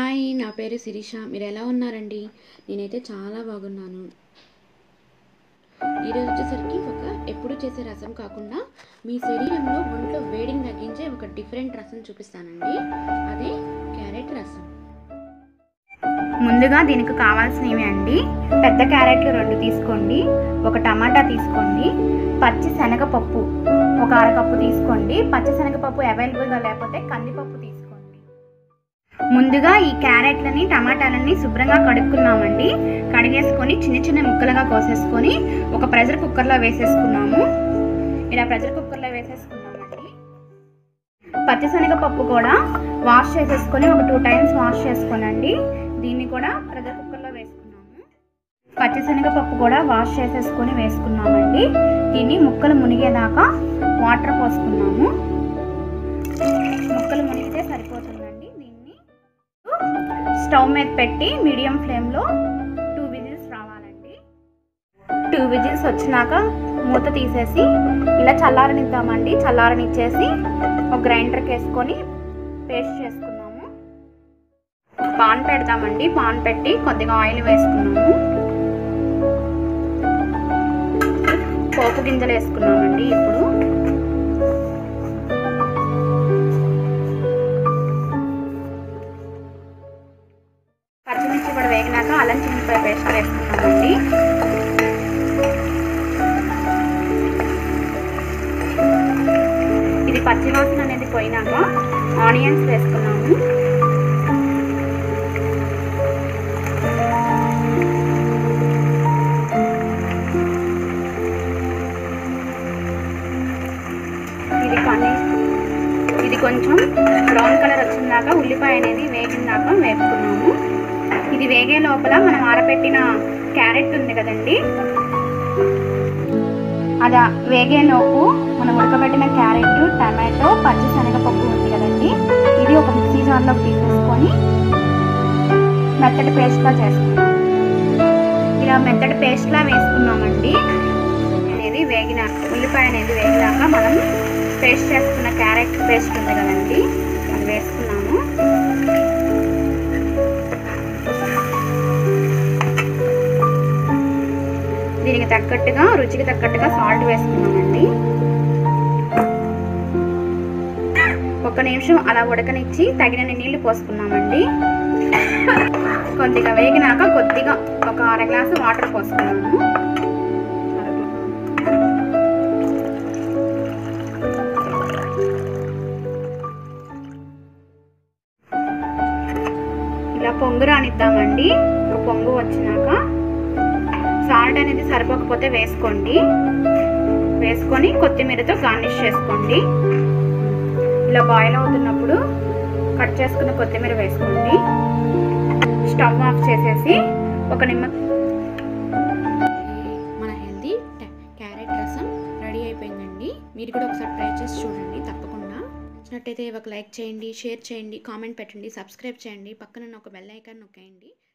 hi నా పేరు శిరీష మీరు ఎలా ఉన్నారండి నేనైతే చాలా బాగున్నాను ఈరోజు వచ్చేసరికి ఒక ఎప్పుడు చేసే రసం కాకుండా మీ శరీరంలో ఒంట్లో వేడిని తగ్గించే ఒక డిఫరెంట్ రసం చూపిస్తానండి అదే క్యారెట్ రసం ముందుగా దీనికి కావాల్సినవి అండి పెద్ద క్యారెట్లు రెండు తీసుకోండి ఒక టమాటా తీసుకోండి పచ్చి శనగపప్పు ఒక అరకప్పు తీసుకోండి పచ్చి శనగపప్పు అవైలబుల్గా లేకపోతే కందిపప్పు తీసుకోండి ముందుగా ఈ క్యారెట్లని టమాటాలని శుభ్రంగా కడుక్కున్నామండి కడిగేసుకొని చిన్న చిన్న ముక్కలుగా కోసేసుకొని ఒక ప్రెషర్ కుక్కర్లో వేసేసుకున్నాము ఇలా ప్రెషర్ కుక్కర్లో వేసేసుకున్నామండి పచ్చిశనగపప్పు కూడా వాష్ చేసేసుకొని ఒక టూ టైమ్స్ వాష్ చేసుకోనండి దీన్ని కూడా ప్రెషర్ కుక్కర్లో వేసుకున్నాము పచ్చిశనగపప్పు కూడా వాష్ చేసేసుకొని వేసుకున్నామండి దీన్ని ముక్కలు మునిగేదాకా వాటర్ పోసుకున్నాము ముక్కలు మునిగితే సరిపోతుందండి దీన్ని స్టవ్ మీద పెట్టి మీడియం ఫ్లేమ్లో టూ విజిల్స్ రావాలండి టూ విజిల్స్ వచ్చినాక మూత తీసేసి ఇలా చల్లారనిద్దామండి చల్లారనిచ్చేసి ఒక గ్రైండర్కి వేసుకొని పేస్ట్ చేసుకున్నాము పాన్ పెడతామండి పాన్ పెట్టి కొద్దిగా ఆయిల్ వేసుకున్నాము పోపు గింజలు వేసుకున్నామండి ఇప్పుడు పచ్చిమిర్చి కూడా వేగినాక అల్లం చిన్నపాయ పేస్ట్ వేసుకున్నామండి ఇది పచ్చివాసన అనేది పోయినాక ఆనియన్స్ వేసుకున్నాము ఇది కానీ ఇది కొంచెం బ్రౌన్ కలర్ వచ్చిందాక ఉల్లిపాయ అనేది వేగిందాక వేపుకున్నాము ఇది వేగే లోపల మనం ఆరబెట్టిన క్యారెట్ ఉంది కదండి అది వేగేలోపు మనం ఉడకబెట్టిన క్యారెట్ టమాటో పచ్చి శనగపప్పు ఉంది కదండి ఇది ఒక మిక్సీ జార్లోకి తీసేసుకొని మెత్తటి పేస్ట్లా చేసుకున్నాం ఇలా మెత్తటి పేస్ట్లా వేసుకున్నామండి అనేది వేగిన ఉల్లిపాయ అనేది వేగినాక మనం పేస్ట్ చేసుకున్న క్యారెట్ పేస్ట్ ఉంది కదండి అది వేసుకున్నాము దీనికి తగ్గట్టుగా రుచికి తగ్గట్టుగా సాల్ట్ వేసుకున్నామండి ఒక నిమిషం అలా ఉడకనిచ్చి తగినన్ని నీళ్లు పోసుకున్నామండి కొద్దిగా వేగినాక కొద్దిగా ఒక అర గ్లాసు వాటర్ పోసుకున్నాము ఇలా పొంగు రానిద్దామండి ఒక పొంగు వచ్చినాక సాల్ట్ అనేది సరిపోకపోతే వేసుకోండి వేసుకొని కొత్తిమీరతో గార్నిష్ చేసుకోండి ఇలా బాయిల్ అవుతున్నప్పుడు కట్ చేసుకున్న కొత్తిమీర వేసుకోండి స్టవ్ ఆఫ్ చేసేసి ఒక నిమ్మ మన హెల్తీ క్యారెట్ రసం రెడీ అయిపోయిందండి మీరు కూడా ఒకసారి ట్రై చేసి చూడండి తప్పకుండా నచ్చినట్టయితే ఒక లైక్ చేయండి షేర్ చేయండి కామెంట్ పెట్టండి సబ్స్క్రైబ్ చేయండి పక్కన ఒక బెల్ ఐకాన్ నొక్కేయండి